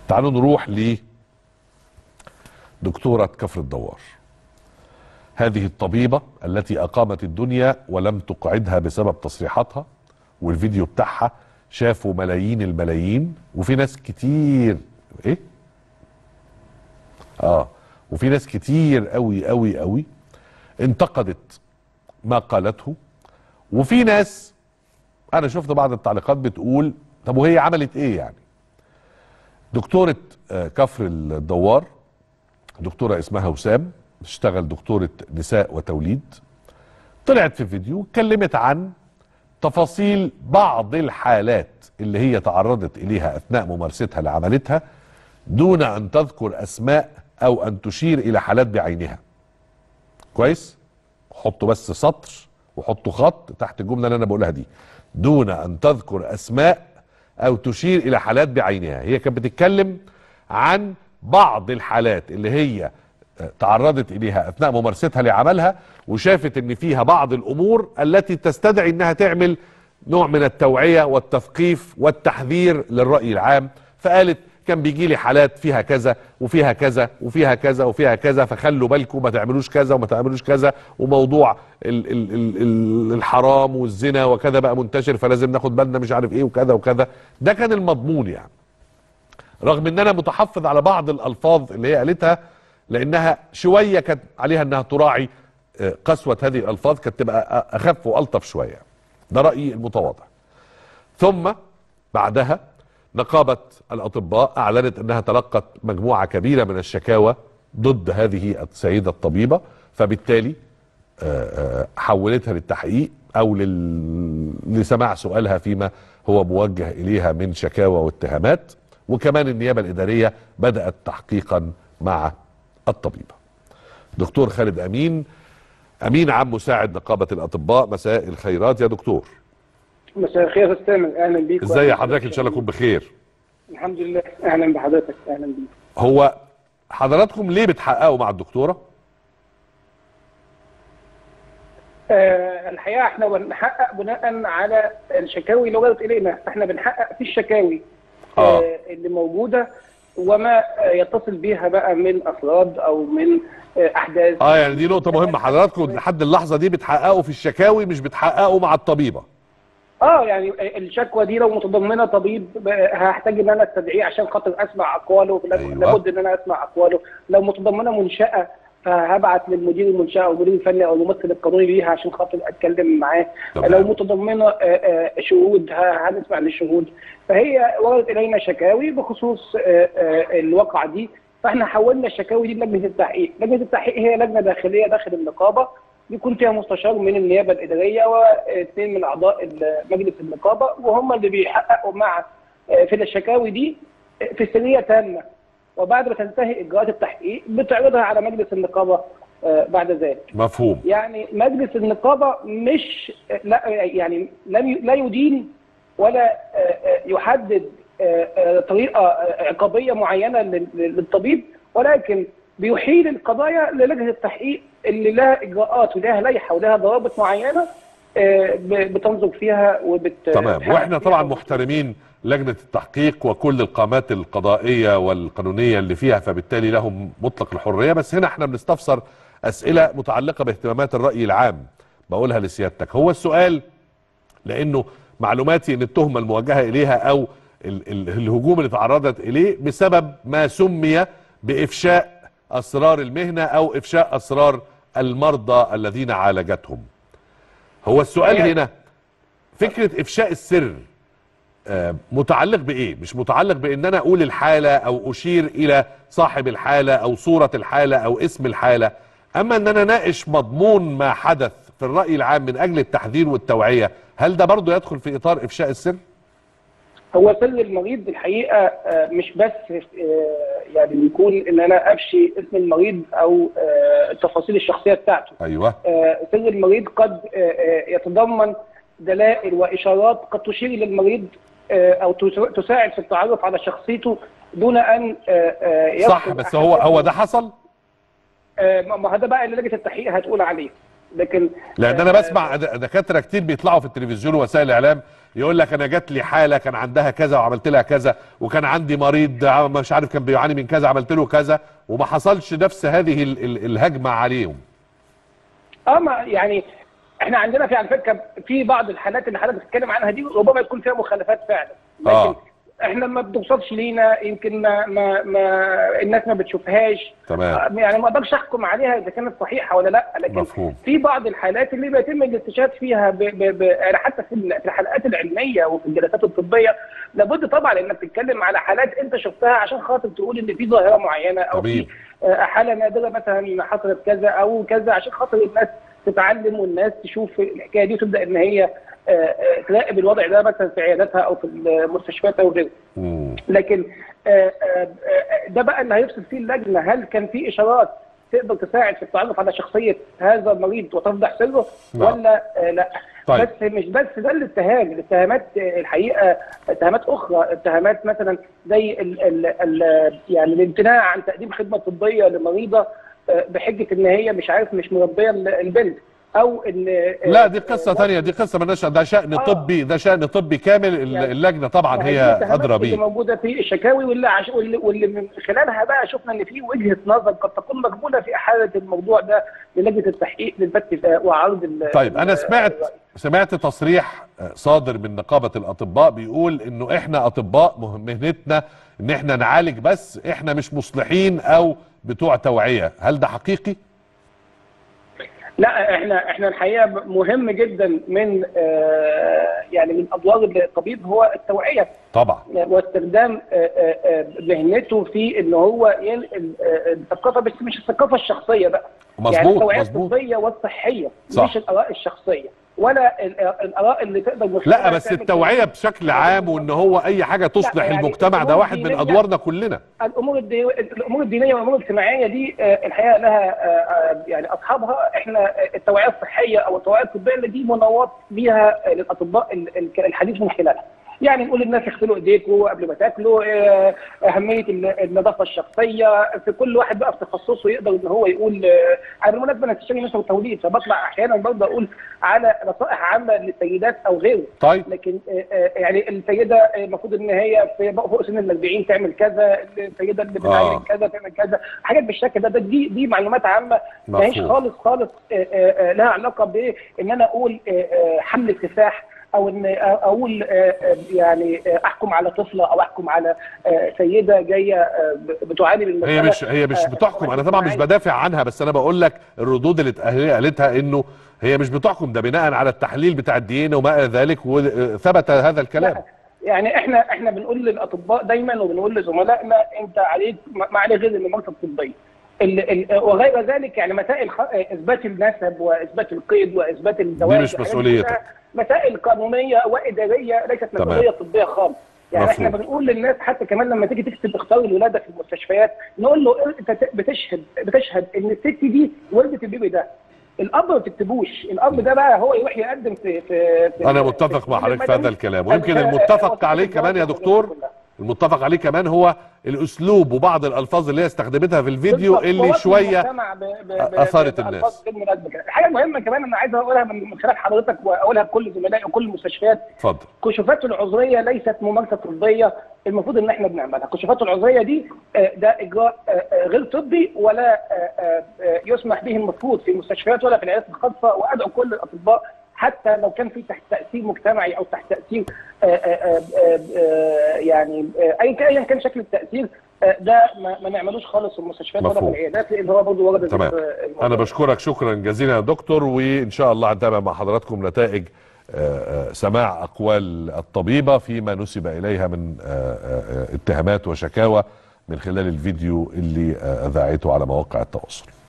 تعالوا نروح ل دكتورة كفر الدوار هذه الطبيبة التي أقامت الدنيا ولم تقعدها بسبب تصريحاتها والفيديو بتاعها شافوا ملايين الملايين وفي ناس كتير ايه اه وفي ناس كتير قوي قوي قوي انتقدت ما قالته وفي ناس انا شفت بعض التعليقات بتقول طب وهي عملت ايه يعني دكتورة آه، كفر الدوار دكتورة اسمها وسام بتشتغل دكتورة نساء وتوليد طلعت في فيديو اتكلمت عن تفاصيل بعض الحالات اللي هي تعرضت اليها اثناء ممارستها لعملتها دون ان تذكر اسماء او ان تشير الى حالات بعينها كويس حطوا بس سطر وحطوا خط تحت الجمله اللي انا بقولها دي دون ان تذكر اسماء او تشير الى حالات بعينها هي كانت بتتكلم عن بعض الحالات اللي هي تعرضت اليها اثناء ممارستها لعملها وشافت ان فيها بعض الامور التي تستدعي انها تعمل نوع من التوعيه والتثقيف والتحذير للراي العام فقالت كان بيجي لي حالات فيها كذا وفيها كذا وفيها كذا وفيها كذا فخلوا بالكم ما تعملوش كذا وما تعملوش كذا وموضوع ال ال ال ال الحرام والزنا وكذا بقى منتشر فلازم ناخد بالنا مش عارف ايه وكذا وكذا ده كان المضمون يعني رغم ان انا متحفظ على بعض الالفاظ اللي هي قالتها لانها شويه كانت عليها انها تراعي آه، قسوه هذه الالفاظ كانت تبقى أ- اخف والطف شويه ده رايي المتواضع ثم بعدها نقابه الاطباء اعلنت انها تلقت مجموعه كبيره من الشكاوى ضد هذه السيده الطبيبه فبالتالي آه، آه، حولتها للتحقيق او لل... لسماع سؤالها فيما هو موجه اليها من شكاوى واتهامات وكمان النيابه الاداريه بدات تحقيقا مع الطبيبه. دكتور خالد امين امين عام مساعد نقابه الاطباء مساء الخيرات يا دكتور. مساء الخير يا استاذ تامر اهلا بيك ازاي يا حضرتك ان شاء الله اكون بخير. الحمد لله اهلا بحضرتك اهلا بيك هو حضراتكم ليه بتحققوا مع الدكتوره؟ آه الحقيقه احنا بنحقق بناء على الشكاوي اللي وردت الينا احنا بنحقق في الشكاوي آه. آه اللي موجوده وما آه، يتصل بيها بقى من افراد او من آه احداث اه يعني دي نقطه مهمه حضراتكم لحد اللحظه دي بتحققوا في الشكاوي مش بتحققوا مع الطبيبه. اه يعني الشكوى دي لو متضمنه طبيب ب- هحتاج ان انا استدعيه عشان خاطر اسمع اقواله لاب- أيوة. لابد ان انا اسمع اقواله لو متضمنه منشاه فهبعت للمدير المنشاه او المدير الفني او الممثل القانوني ليها عشان خاطر اتكلم معاه تمام. لو متضمنه آه، آه، شهود ه- هنسمع للشهود فهي وردت الينا شكاوي بخصوص آه، آه، الواقعه دي فاحنا حولنا الشكاوي دي لجنه التحقيق، لجنه التحقيق هي لجنه داخليه داخل النقابه بيكون فيها مستشار من النيابه الاداريه واثنين من اعضاء ال- مجلس النقابه وهم اللي بيحققوا مع آه، في الشكاوي دي آه، في سريه تامه وبعد ما تنتهي اجراءات التحقيق بتعرضها على مجلس النقابه آه، بعد ذلك. مفهوم. يعني مجلس النقابه مش لا يعني لم ي- لا يدين ولا آه، آه، يحدد آه، آه، طريقه آه، عقابيه معينه لل- للطبيب ولكن بيحيل القضايا للجنه التحقيق اللي لها اجراءات ولها لائحه ولها ضوابط معينه آه، ب- بتنظر فيها وبت تمام بتحقق واحنا فيها طبعا وبت- محترمين لجنه التحقيق وكل القامات القضائيه والقانونيه اللي فيها فبالتالي لهم مطلق الحريه بس هنا احنا بنستفسر اسئله متعلقه باهتمامات الراي العام بقولها لسيادتك هو السؤال لانه معلوماتي ان التهمه الموجهه اليها او ال ال الهجوم اللي تعرضت اليه بسبب ما سمي بافشاء اسرار المهنه او افشاء اسرار المرضى الذين عالجتهم هو السؤال هي- هنا فكره افشاء السر آه، متعلق بايه مش متعلق بان انا اقول الحاله او اشير الى صاحب الحاله او صوره الحاله او اسم الحاله اما ان انا ناقش مضمون ما حدث في الراي العام من اجل التحذير والتوعيه هل ده برضه يدخل في اطار افشاء السر هو سر المريض الحقيقه آه، مش بس آه، يعني يكون ان انا افشي اسم المريض او آه، التفاصيل الشخصيه بتاعته ايوه آه، سر المريض قد آه، آه، يتضمن دلائل واشارات قد تشير الى المريض آه، او تس- تساعد في التعرف على شخصيته دون ان آه، آه، صح يذكر بس هو هو ده حصل آه، ما ما هذا بقى اللي لجنه التحقيق هتقول عليه لكن لان انا بسمع د- دكاتره كتير بيطلعوا في التلفزيون ووسائل الاعلام يقول لك انا جات لي حاله كان عندها كذا وعملت لها كذا وكان عندي مريض ع- مش عارف كان بيعاني من كذا عملت له كذا وما حصلش نفس هذه ال- ال- الهجمه عليهم اه ما يعني احنا عندنا في على فكره في بعض الحالات اللي حضرتك بتتكلم عنها دي ربما يكون فيها مخالفات فعلا لكن آه. احنا ما بتوصلش لينا يمكن ما, ما, ما الناس ما بتشوفهاش تمام آه، يعني ما اقدرش احكم عليها اذا كانت صحيحه ولا لا لكن مفهوم. في بعض الحالات اللي بيتم الاستشهاد فيها ب ب ب يعني حتى في ال- في الحلقات العلميه وفي الجلسات الطبيه لابد طبعا انك تتكلم على حالات انت شفتها عشان خاطر تقول ان في ظاهره معينه او طبيعي. في آه، حاله نادره مثلا حصلت كذا او كذا عشان خاطر الناس تتعلم والناس تشوف الحكايه دي وتبدا ان هي آه، آه، تراقب الوضع ده مثلا في عياداتها او في المستشفيات او غيره مم. لكن آه، آه، آه، ده بقى اللي هيفصل فيه اللجنه هل كان في اشارات تقدر تساعد في التعرف على شخصيه هذا المريض وتفضح سره نعم. ولا آه، لا طيب. بس مش بس ده الاتهام الاتهامات آه، الحقيقه اتهامات اخرى اتهامات مثلا زي ال ال ال يعني الامتناع عن تقديم خدمه طبيه لمريضه آه، بحجه ان هي مش عارف مش مربيه ال- البنت او ان آه، لا دي قصه آه، تانية دي قصه مالناش ده شان آه. طبي ده شان طبي كامل ال- يعني- اللجنه طبعا هي دي الاتهامات ادرى اللي بيه موجوده في الشكاوي واللي, عش... واللي واللي من خلالها بقى شفنا ان في وجهه نظر قد تكون مقبوله في احاله الموضوع ده للجنه التحقيق للبت وعرض ال... طيب انا ال- سمعت الرأي. سمعت تصريح صادر من نقابه الاطباء بيقول انه احنا اطباء مه- مهنتنا ان احنا نعالج بس احنا مش مصلحين او بتوع توعيه هل ده حقيقي لا احنا احنا الحقيقه مهم جدا من آه يعني من ادوار الطبيب هو التوعيه طبعا واستخدام آه، آه، آه، مهنته في ان هو ينقل آه، الثقافه بس مش الثقافه الشخصيه بقى مظبوط، يعني التوعيه مظبوط. الطبيه والصحيه صح. مش الاراء الشخصيه ولا ال- الاراء اللي تقدر من لا خلالها بس تعمل التوعيه بشكل عام وان هو اي حاجه تصلح يعني المجتمع ده الأمور واحد من الدينية- ادوارنا كلنا الامور الدي... الامور الدينيه والامور الاجتماعيه دي آه، الحقيقه لها آه، آه، يعني اصحابها احنا آه، التوعيه الصحيه او التوعيه الطبيه اللي دي منوط بيها آه، للاطباء ال- ال- الحديث من خلالها. يعني نقول للناس اغسلوا ايديكم قبل ما تاكلوا آه، اهميه ال- النظافه الشخصيه في كل واحد بقى في تخصصه يقدر ان هو يقول آه، على بالمناسبه انا استشاري نساء وتوليد فبطلع احيانا برضه اقول على نصائح عامه للسيدات او غيره طيب لكن آه، آه، يعني السيده آه، المفروض ان هي في فوق سن ال 40 تعمل كذا السيده اللي آه. بتعمل كذا تعمل كذا حاجات بالشكل ده, ده دي دي معلومات عامه ما هيش مفهوم. خالص خالص آه، آه، آه، لها علاقه بان انا اقول آه، آه، حمل كفاح او ان آه، اقول آه، آه، يعني آه، احكم على طفله او احكم على آه، سيده جايه آه، ب- بتعاني من هي مسألة، مش هي مش آه، بتحكم انا طبعا مش اجتماعية. بدافع عنها بس انا بقول لك الردود اللي اتأهل- قالتها انه هي مش بتحكم ده بناء على التحليل بتاع الدي ان وما الى ذلك وثبت هذا الكلام لا، يعني احنا احنا بنقول للاطباء دايما وبنقول لزملائنا انت عليك ما ما عليه غير الممارسه الطبيه ال- ال- وغير ذلك يعني مسائل خ- اثبات النسب واثبات القيد واثبات الزواج مش والحاجات مسؤوليتك. كلها مسائل قانونيه واداريه ليست تمام. مسؤوليه طبيه خالص يعني مفهوم. احنا بنقول للناس حتى كمان لما تيجي تكتب اختار الولاده في المستشفيات نقول له انت ت- بتشهد بتشهد ان الست دي ولدت البيبي ده الاب ما بتكتبوش الاب ده بقى هو يروح يقدم في في, في انا متفق مع في حضرتك في هذا المدني. الكلام ويمكن آه، آه، المتفق وثيقة عليه كمان يا الجواز دكتور والحاجات كلها. المتفق عليه كمان هو الاسلوب وبعض الالفاظ اللي هي استخدمتها في الفيديو بالظبط. اللي ووصل شويه المجتمع ب- ب- ب- أثارت بألفاظ الناس. غير مناسبة كده. الحاجه المهمه كمان انا عايز اقولها من من خلال حضرتك واقولها لكل زملائي وكل المستشفيات اتفضل كشوفات العذريه ليست ممارسه طبيه المفروض ان احنا بنعملها، كشوفات العذريه دي آه، ده اجراء آه، آه، غير طبي ولا آه، آه، آه، يسمح به المفروض في المستشفيات ولا في العيادات الخاصه وادعو كل الاطباء حتى لو كان في تحت تاثير مجتمعي او تحت تاثير آه، آه، آه، آه، آه، يعني آه، ايا كان أياً كان شكل التاثير آه، ده ما, ما نعملوش خالص في المستشفيات ولا في مفهوم. العيادات لان هو برضه ورد تمام. ذكر الموضوع. انا بشكرك شكرا جزيلا يا دكتور وان شاء الله هنتابع مع حضراتكم نتائج آه، آه، سماع اقوال الطبيبه فيما نسب اليها من آه، آه، آه، اتهامات وشكاوى من خلال الفيديو اللي آه، اذاعته على مواقع التواصل